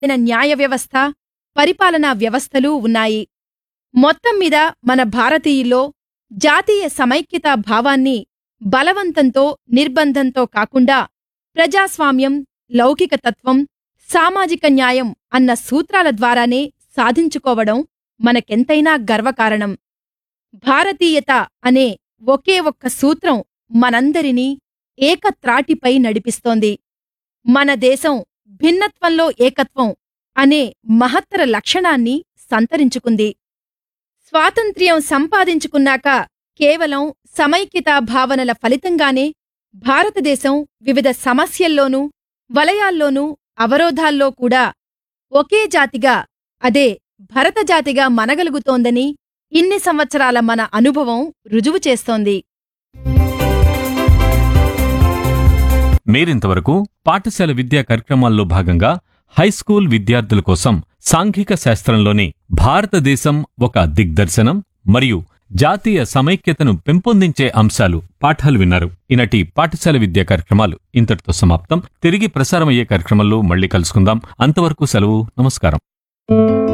అయిన న్యాయ వ్యవస్థ పరిపాలనా వ్యవస్థలు ఉన్నాయి మొత్తం మీద మన భారతీయుల్లో జాతీయ సమైక్యతా భావాన్ని బలవంతంతో నిర్బంధంతో కాకుండా ప్రజాస్వామ్యం లౌకిక తత్వం సామాజిక న్యాయం అన్న సూత్రాల ద్వారానే సాధించుకోవడం మనకెంతైనా గర్వకారణం భారతీయత అనే ఒకే ఒక్క సూత్రం మనందరినీ ఏకత్రాటిపై నడిపిస్తోంది మన దేశం భిన్నత్వంలో ఏకత్వం అనే మహత్తర లక్షణాన్ని సంతరించుకుంది స్వాతంత్ర్యం సంపాదించుకున్నాక కేవలం సమైక్యతా భావనల ఫలితంగానే భారతదేశం వివిధ సమస్యల్లోనూ వలయాల్లోనూ అవరోధాల్లో కూడా ఒకే జాతిగా అదే భరతజాతిగా మనగలుగుతోందని ఇన్ని సంవత్సరాల మన అనుభవం రుజువు చేస్తోంది మీరింతవరకు పాఠశాల విద్యా కార్యక్రమాల్లో భాగంగా హైస్కూల్ విద్యార్థుల కోసం సాంఘిక శాస్త్రంలోని భారతదేశం ఒక దిగ్దర్శనం మరియు జాతీయ సమైక్యతను పెంపొందించే అంశాలు పాఠాలు విన్నారు ఈనటి పాఠశాల విద్యా కార్యక్రమాలు ఇంతటితో సమాప్తం తిరిగి ప్రసారమయ్యే కార్యక్రమంలో మళ్ళీ కలుసుకుందాం అంతవరకు సెలవు నమస్కారం